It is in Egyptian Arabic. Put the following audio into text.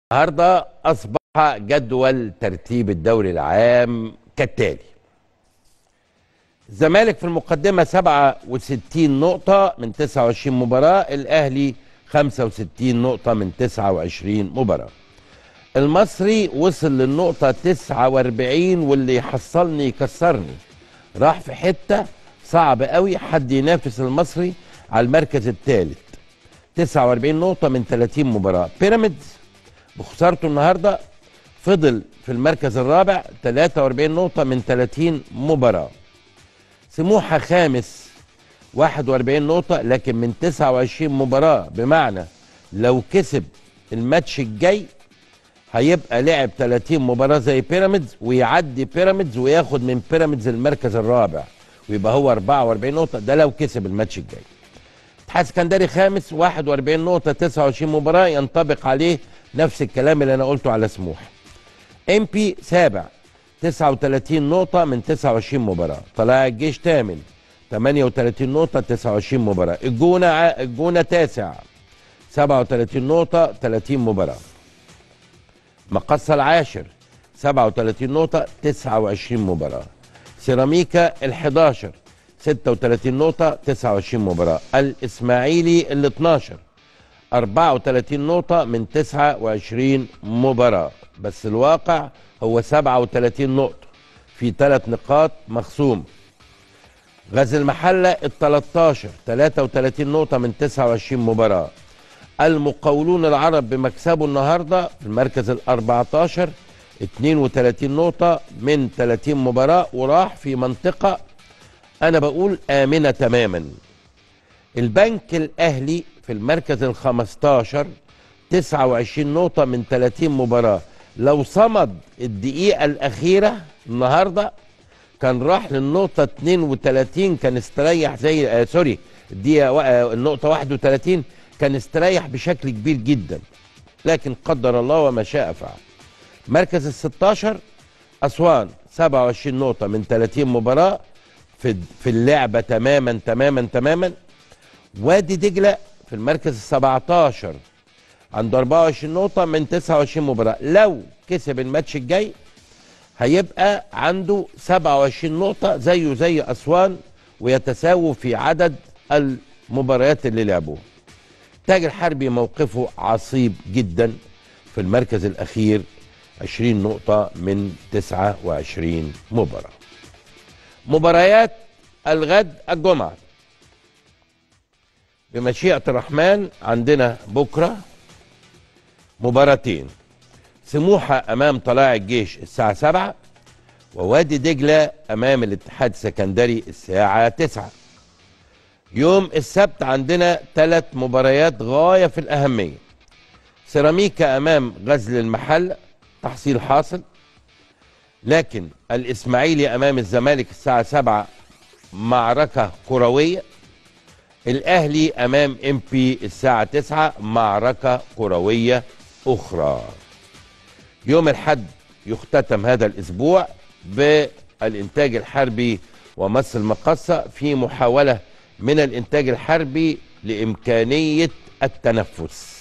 النهارده اصبح جدول ترتيب الدوري العام كالتالي الزمالك في المقدمه 67 نقطه من 29 مباراه الاهلي 65 نقطه من 29 مباراه المصري وصل للنقطه 49 واللي يحصلني يكسرني راح في حته صعب قوي حد ينافس المصري على المركز الثالث 49 نقطه من 30 مباراه بيراميدز بخسارته النهارده فضل في المركز الرابع 43 نقطة من 30 مباراة. سموحة خامس 41 نقطة لكن من 29 مباراة بمعنى لو كسب الماتش الجاي هيبقى لعب 30 مباراة زي بيراميدز ويعدي بيراميدز وياخد من بيراميدز المركز الرابع ويبقى هو 44 نقطة ده لو كسب الماتش الجاي. اتحاد اسكندري خامس 41 نقطة 29 مباراة ينطبق عليه نفس الكلام اللي انا قلته على سموحه. ام بي سابع 39 نقطة من 29 مباراة، طلائع الجيش ثامن 38 نقطة 29 مباراة، الجونة ع... الجونة تاسع 37 نقطة 30 مباراة. مقصة العاشر 37 نقطة 29 مباراة. سيراميكا ال11 36 نقطة 29 مباراة، الإسماعيلي ال 12 34 نقطة من 29 مباراة بس الواقع هو 37 نقطة في ثلاث نقاط مخصومة غزل المحلة ال 13 33 نقطة من 29 مباراة المقاولون العرب بمكسبه النهاردة في المركز ال 14 32 نقطة من 30 مباراة وراح في منطقة أنا بقول آمنة تماما البنك الأهلي في المركز ال 15 29 نقطة من 30 مباراة لو صمد الدقيقة الأخيرة النهاردة كان راح للنقطة 32 كان استريح زي آه سوري الدقيقة آه النقطة 31 كان استريح بشكل كبير جدا لكن قدر الله وما شاء فعل مركز ال 16 أسوان 27 نقطة من 30 مباراة في في اللعبة تماما تماما تماما وادي دجلة في المركز ال 17 عنده 24 نقطة من 29 مباراة لو كسب الماتش الجاي هيبقى عنده 27 نقطة زيه زي أسوان ويتساووا في عدد المباريات اللي لعبوها تاج الحربي موقفه عصيب جدا في المركز الأخير 20 نقطة من 29 مباراة مباريات الغد الجمعة بمشيئة الرحمن عندنا بكرة مباراتين سموحة أمام طلائع الجيش الساعة 7 ووادي دجلة أمام الاتحاد السكندري الساعة 9 يوم السبت عندنا ثلاث مباريات غاية في الأهمية سيراميكا أمام غزل المحل تحصيل حاصل لكن الإسماعيلي أمام الزمالك الساعة 7 معركة كروية الاهلي امام ام بي الساعه 9 معركه كرويه اخرى يوم الحد يختتم هذا الاسبوع بالانتاج الحربي ومص المقصه في محاوله من الانتاج الحربي لامكانيه التنفس